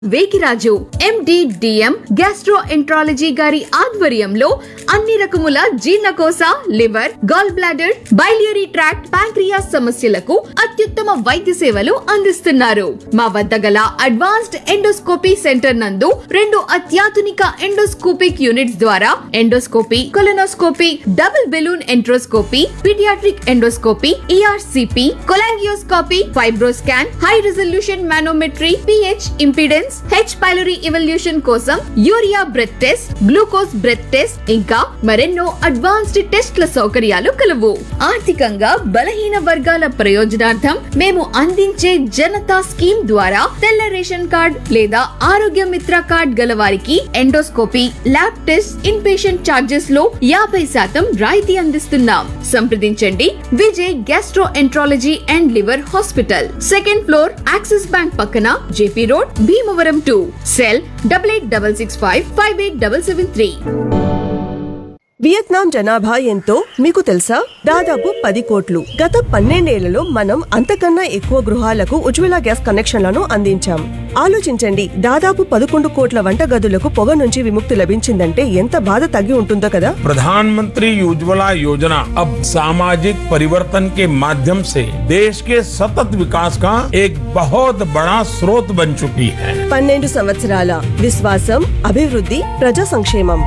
వేకిరాజు MD DM gastroenterology గారి ఆధ్వర్యంలో అన్ని రకముల జీర్ణకోశ liver gallbladder biliary tract pancreas సమస్యలకు అత్యుత్తమ వైద్య సేవలు అందిస్తున్నారు మా వద్ద గల అడ్వాన్స్డ్ ఎండోస్కోపీ సెంటర్ నందు రెండు అత్యాధునిక ఎండోస్కోపిక్ యూనిట్స్ ద్వారా endoscopy colonoscopy double balloon enteroscopy paediatric endoscopy ERCP cholangioscopy fibroscan high resolution manometry pH impedance H pylori evaluation కోసం urea breath test glucose breath test ఇంకా మరెన్నో అడ్వాన్స్డ్ టెస్ట్ల సౌకర్యాలు కలవు ఆర్థికంగా బలహీన వర్గాల ప్రయోజనార్థం మేము అందించే జనతా స్కీమ్ ద్వారా తెల్ల రేషన్ కార్డ్ లేదా ఆరోగ్య మిత్ర కార్డ్ గల వారికి endoscopy lab test in patient charges లో యాభై శాతం రాయితీ అందిస్తున్నాం సంప్రదించండి Vijay gastroenterology and liver hospital second floor Axis bank పక్కన JP road Bhimavaram two cell double eight double six five five eight double seven three Vietnam జనాభా ఎంతో మీకు తెలుసా దాదాపు పది కోట్లు గత పన్నెండేళ్లలో మనం అంతకన్నా ఎక్కువ గృహాలకు ఉజ్వల గ్యాస్ కనెక్షన్లను అందించాం ఆలోచించండి దాదాపు పదకొండు కోట్ల వంటగదులకు పొగ నుంచి విముక్తి లభించిందంటే ఎంత బాధ తగ్గి ఉంటుందో కదా प्रधानमंत्री उज्ज्वला योजना अब सामाजिक परिवर्तन के माध्यम से देश के सतत विकास का एक बहुत बड़ा स्रोत बन चुकी है పన్నెండు సంవత్సరాల విశ్వాసం అభివృద్ధి ప్రజా సంక్షేమం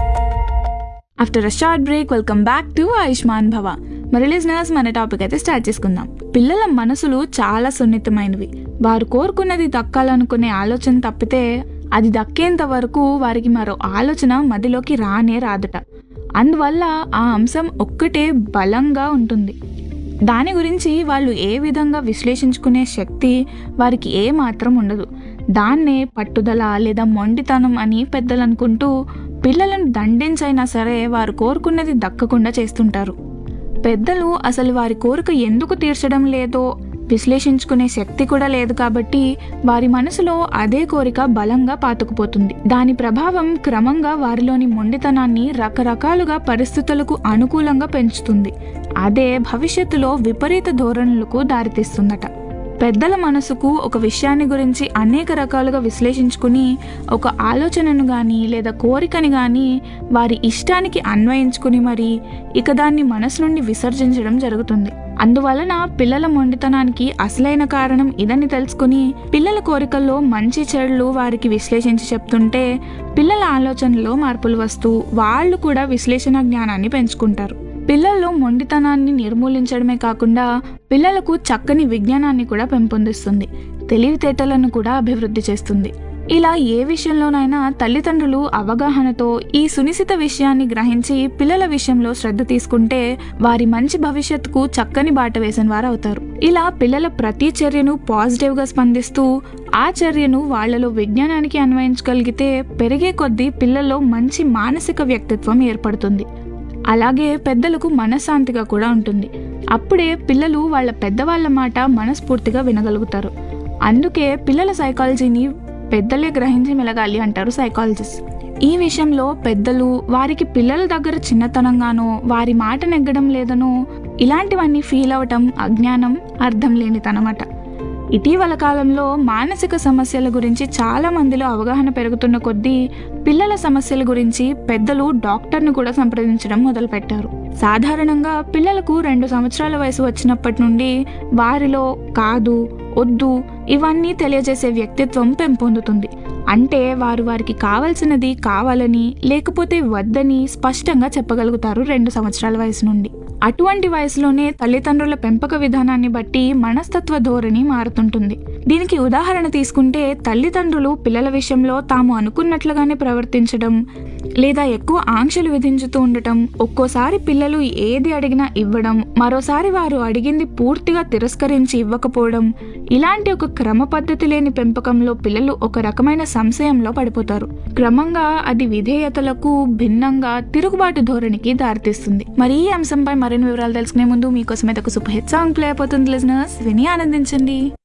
after a short break welcome back to Ayushman Bhava మరి లిజనర్స్ మన టాపిక్ అయితే స్టార్ట్ చేసుకుందాం పిల్లల మనసులు చాలా సున్నితమైనవి వారు కోరుకున్నది దక్కాలనుకునే ఆలోచన తప్పితే అది దక్కేంత వరకు వారికి మరో ఆలోచన మదిలోకి రానే రాదట అందువల్ల ఆ అంశం ఒక్కటే బలంగా ఉంటుంది దాని గురించి వాళ్ళు ఏ విధంగా విశ్లేషించుకునే శక్తి వారికి ఏ మాత్రం ఉండదు దాన్నే పట్టుదల లేదా మొండితనం అని పెద్దలు అనుకుంటూ పిల్లలను దండించైనా సరే వారు కోరుకున్నది దక్కకుండా చేస్తుంటారు పెద్దలు అసలు వారి కోరిక ఎందుకు తీర్చడం లేదో విశ్లేషించుకునే శక్తి కూడా లేదు కాబట్టి వారి మనసులో అదే కోరిక బలంగా పాతుకుపోతుంది దాని ప్రభావం క్రమంగా వారిలోని మొండితనాన్ని రకరకాలుగా పరిస్థితులకు అనుకూలంగా పెంచుతుంది అదే భవిష్యత్తులో విపరీత ధోరణులకు దారితీస్తుందట పెద్దల మనసుకు ఒక విషయాన్ని గురించి అనేక రకాలుగా విశ్లేషించుకుని ఒక ఆలోచనను కానీ లేదా కోరికని కానీ వారి ఇష్టానికి అన్వయించుకుని మరి ఇక దాన్ని మనసు నుండి విసర్జించడం జరుగుతుంది అందువలన పిల్లల మొండితనానికి అసలైన కారణం ఇదని తెలుసుకుని పిల్లల కోరికల్లో మంచి చెడులు వారికి విశ్లేషించి చెప్తుంటే పిల్లల ఆలోచనలో మార్పులు వస్తూ వాళ్ళు కూడా విశ్లేషణ జ్ఞానాన్ని పెంచుకుంటారు పిల్లల్లో మొండితనాన్ని నిర్మూలించడమే కాకుండా పిల్లలకు చక్కని విజ్ఞానాన్ని కూడా పెంపొందిస్తుంది తెలివితేటలను కూడా అభివృద్ధి చేస్తుంది ఇలా ఏ విషయంలోనైనా తల్లిదండ్రులు అవగాహనతో ఈ సునిశిత విషయాన్ని గ్రహించి పిల్లల విషయంలో శ్రద్ధ తీసుకుంటే వారి మంచి భవిష్యత్తుకు చక్కని బాట వేసిన వారు అవుతారు ఇలా పిల్లల ప్రతి చర్యను పాజిటివ్ గా స్పందిస్తూ ఆ చర్యను వాళ్లలో విజ్ఞానానికి అన్వయించగలిగితే పెరిగే కొద్దీ పిల్లల్లో మంచి మానసిక వ్యక్తిత్వం ఏర్పడుతుంది అలాగే పెద్దలకు మనశ్శాంతిగా కూడా ఉంటుంది అప్పుడే పిల్లలు వాళ్ళ పెద్దవాళ్ళ మాట మనస్ఫూర్తిగా వినగలుగుతారు అందుకే పిల్లల సైకాలజీని పెద్దలే గ్రహించి మెలగాలి అంటారు సైకాలజిస్ట్ ఈ విషయంలో పెద్దలు వారికి పిల్లల దగ్గర చిన్నతనంగానో వారి మాట నెగ్గడం లేదనో ఇలాంటివన్నీ ఫీల్ అవటం అజ్ఞానం అర్థం లేనితనమాట ఇటీవల కాలంలో మానసిక సమస్యల గురించి చాలా మందిలో అవగాహన పెరుగుతున్న కొద్దీ పిల్లల సమస్యల గురించి పెద్దలు డాక్టర్ను కూడా సంప్రదించడం మొదలుపెట్టారు సాధారణంగా పిల్లలకు రెండు సంవత్సరాల వయసు వచ్చినప్పటి నుండి వారిలో కాదు వద్దు ఇవన్నీ తెలియజేసే వ్యక్తిత్వం పెంపొందుతుంది అంటే వారు వారికి కావలసినది కావాలని లేకపోతే వద్దని స్పష్టంగా చెప్పగలుగుతారు రెండు సంవత్సరాల వయసు నుండి అటువంటి వయసులోనే తల్లిదండ్రుల పెంపక విధానాన్ని బట్టి మనస్తత్వ ధోరణి మారుతుంటుంది దీనికి ఉదాహరణ తీసుకుంటే తల్లిదండ్రులు పిల్లల విషయంలో తాము అనుకున్నట్లుగానే ప్రవర్తించడం లేదా ఎక్కువ ఆంక్షలు విధించుతూ ఉండటం ఒక్కోసారి పిల్లలు ఏది అడిగినా ఇవ్వడం మరోసారి వారు అడిగింది పూర్తిగా తిరస్కరించి ఇవ్వకపోవడం ఇలాంటి ఒక క్రమ పద్ధతి లేని పెంపకంలో పిల్లలు ఒక రకమైన సంశయంలో పడిపోతారు క్రమంగా అది విధేయతలకు భిన్నంగా తిరుగుబాటు ధోరణికి దారితీస్తుంది మరి ఈ అంశంపై మరిన్ని వివరాలు తెలుసుకునే ముందు మీకోసం అయితే ఒక సూపర్ హిట్ సాంగ్ ప్లే అయిపోతుంది లిజనర్స్ విని ఆనందించండి